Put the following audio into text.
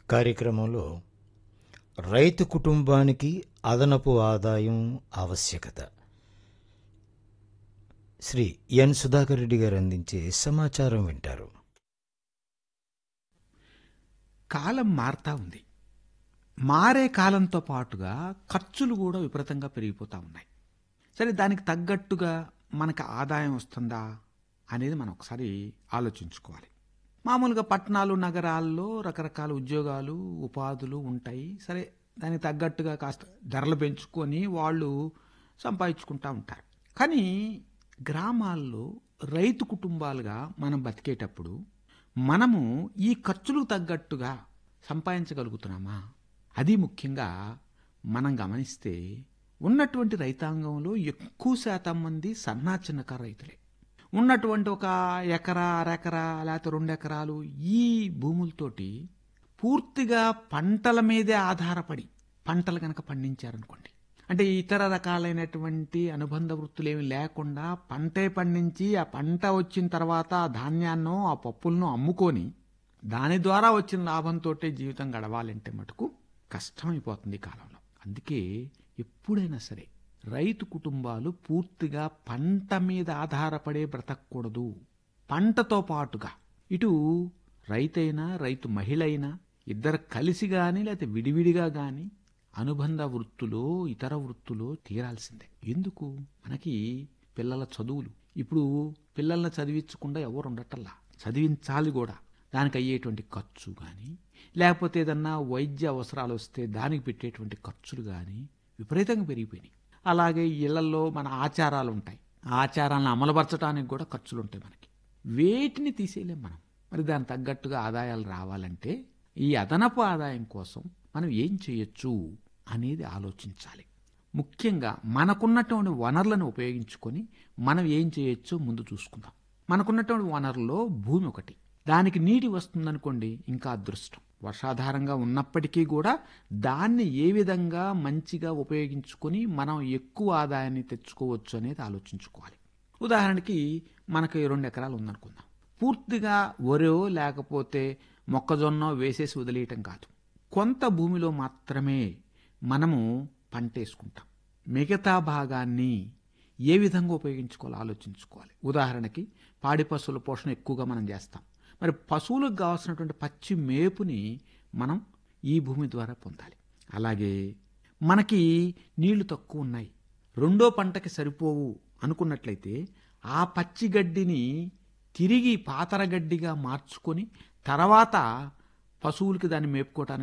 కార్యక్రమంలో రైతు కుటుంబానికి అదనపు ఆదాయం ఆవశ్యకత శ్రీ ఎన్ సుధాకర్ రెడ్డి గారు అందించే సమాచారం వింటారు కాలం మారుతా ఉంది మారే కాలంతో పాటుగా ఖర్చులు కూడా విపరీతంగా పెరిగిపోతూ ఉన్నాయి సరే దానికి తగ్గట్టుగా మనకు ఆదాయం వస్తుందా అనేది మనం ఒకసారి ఆలోచించుకోవాలి మామూలుగా పట్టణాలు నగరాల్లో రకరకాల ఉద్యోగాలు ఉపాధులు ఉంటాయి సరే దానికి తగ్గట్టుగా కాస్త ధరలు పెంచుకొని వాళ్ళు సంపాదించుకుంటూ ఉంటారు కానీ గ్రామాల్లో రైతు కుటుంబాలుగా మనం బతికేటప్పుడు మనము ఈ ఖర్చులకు తగ్గట్టుగా సంపాదించగలుగుతున్నామా అది ముఖ్యంగా మనం గమనిస్తే ఉన్నటువంటి రైతాంగంలో ఎక్కువ శాతం మంది సన్నా చిన్నకారు రైతులే ఉన్నటువంటి ఒక ఎకరా అరెకరా లేకపోతే రెండు ఎకరాలు ఈ భూములతోటి పూర్తిగా పంటల మీదే ఆధారపడి పంటలు కనుక పండించారనుకోండి అంటే ఇతర రకాలైనటువంటి అనుబంధ వృత్తులు ఏమి లేకుండా పంటే పండించి ఆ పంట వచ్చిన తర్వాత ఆ ధాన్యాన్నో ఆ పప్పులను అమ్ముకొని దాని ద్వారా వచ్చిన లాభంతో జీవితం గడవాలంటే మటుకు కష్టమైపోతుంది ఈ కాలంలో అందుకే ఎప్పుడైనా సరే రైతు కుటుంబాలు పూర్తిగా పంట మీద ఆధారపడే బ్రతకూడదు పంటతో పాటుగా ఇటు రైతైనా రైతు మహిళ అయినా ఇద్దరు కలిసి కానీ లేకపోతే విడివిడిగా కానీ అనుబంధ వృత్తులో ఇతర వృత్తులో తీరాల్సిందే ఎందుకు మనకి పిల్లల చదువులు ఇప్పుడు పిల్లల్ని చదివించకుండా ఎవరు ఉండటల్లా చదివించాలి కూడా దానికి అయ్యేటువంటి ఖర్చు కానీ లేకపోతే ఏదన్నా వైద్య అవసరాలు వస్తే దానికి పెట్టేటువంటి ఖర్చులు కానీ విపరీతంగా పెరిగిపోయినాయి అలాగే ఇళ్లలో మన ఆచారాలు ఉంటాయి ఆ ఆచారాలను అమలుపరచడానికి కూడా ఖర్చులు ఉంటాయి మనకి వేటిని తీసేయలేం మనం మరి దానికి తగ్గట్టుగా ఆదాయాలు రావాలంటే ఈ అదనపు ఆదాయం కోసం మనం ఏం చేయొచ్చు అనేది ఆలోచించాలి ముఖ్యంగా మనకున్నటువంటి వనరులను ఉపయోగించుకొని మనం ఏం చేయొచ్చో ముందు చూసుకుందాం మనకున్నటువంటి వనరుల్లో భూమి ఒకటి దానికి నీటి వస్తుందనుకోండి ఇంకా అదృష్టం వర్షాధారంగా ఉన్నప్పటికీ కూడా దాన్ని ఏ విధంగా మంచిగా ఉపయోగించుకొని మనం ఎక్కువ ఆదాయాన్ని తెచ్చుకోవచ్చు అనేది ఆలోచించుకోవాలి ఉదాహరణకి మనకి రెండు ఎకరాలు ఉందనుకుందాం పూర్తిగా వరో లేకపోతే మొక్కజొన్న వేసేసి వదిలేయటం కాదు కొంత భూమిలో మాత్రమే మనము పంట వేసుకుంటాం మిగతా భాగాన్ని ఏ విధంగా ఉపయోగించుకోవాలో ఆలోచించుకోవాలి ఉదాహరణకి పాడి పశువుల పోషణ ఎక్కువగా మనం చేస్తాం మరి పశువులకు కావాల్సినటువంటి పచ్చి మేపుని మనం ఈ భూమి ద్వారా పొందాలి అలాగే మనకి నీళ్లు తక్కువ ఉన్నాయి రెండో పంటకి సరిపోవు అనుకున్నట్లయితే ఆ పచ్చి గడ్డిని తిరిగి పాతర గడ్డిగా మార్చుకొని తర్వాత పశువులకి దాన్ని మేపుకోవటానికి